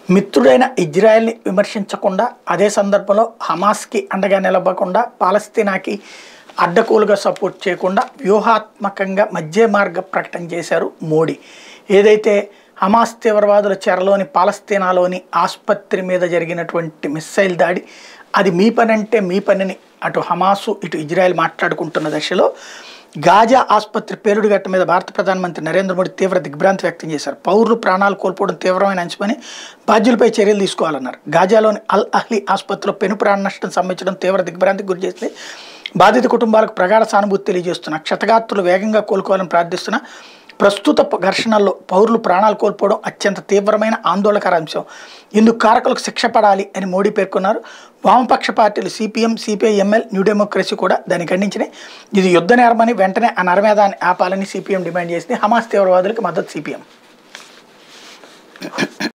మిత్రుడైన ఇజ్రాయెల్ని విమర్శించకుండా అదే సందర్భంలో హమాస్కి అండగా నిలవకుండా పాలస్తీనాకి అడ్డకోలుగా సపోర్ట్ చేయకుండా వ్యూహాత్మకంగా మధ్య మార్గ ప్రకటన చేశారు మోడీ ఏదైతే హమాస్ తీవ్రవాదుల చెరలోని పాలస్తీనాలోని ఆసుపత్రి మీద జరిగినటువంటి మిస్సైల్ దాడి అది మీ పని అంటే మీ పనిని అటు హమాసు ఇటు ఇజ్రాయెల్ మాట్లాడుకుంటున్న దశలో గాజా ఆసుపత్రి పేలుడుగట్ట మీద భారత ప్రధానమంత్రి నరేంద్ర మోడీ తీవ్ర దిగ్భ్రాంతి వ్యక్తం చేశారు పౌరులు ప్రాణాలు కోల్పోవడం తీవ్రమైన అంశమని బాధ్యులపై చర్యలు తీసుకోవాలన్నారు గాజాలోని అల్ అహ్లీ ఆసుపత్రిలో పెను ప్రాణ నష్టం సంభవించడం తీవ్ర దిగ్భ్రాంతికి గురి చేస్తే బాధిత కుటుంబాలకు ప్రగాఢ సానుభూతి తెలియజేస్తున్న క్షతగాత్రులు వేగంగా కోలుకోవాలని ప్రార్థిస్తున్న ప్రస్తుత ప- ఘర్షణల్లో పౌరులు ప్రాణాలు కోల్పోవడం అత్యంత తీవ్రమైన ఆందోళనకర అంశం ఇందుకు కారకులకు శిక్ష పడాలి అని మోడీ పేర్కొన్నారు వామపక్ష పార్టీలు CPM CPI ML New Democracy కూడా దాన్ని ఖండించినాయి ఇది యుద్ధ నేరమని వెంటనే ఆ నరమేధాన్ని ఆపాలని సిపిఎం డిమాండ్ చేసింది హమాస్ తీవ్రవాదులకు మద్దతు సిపిఎం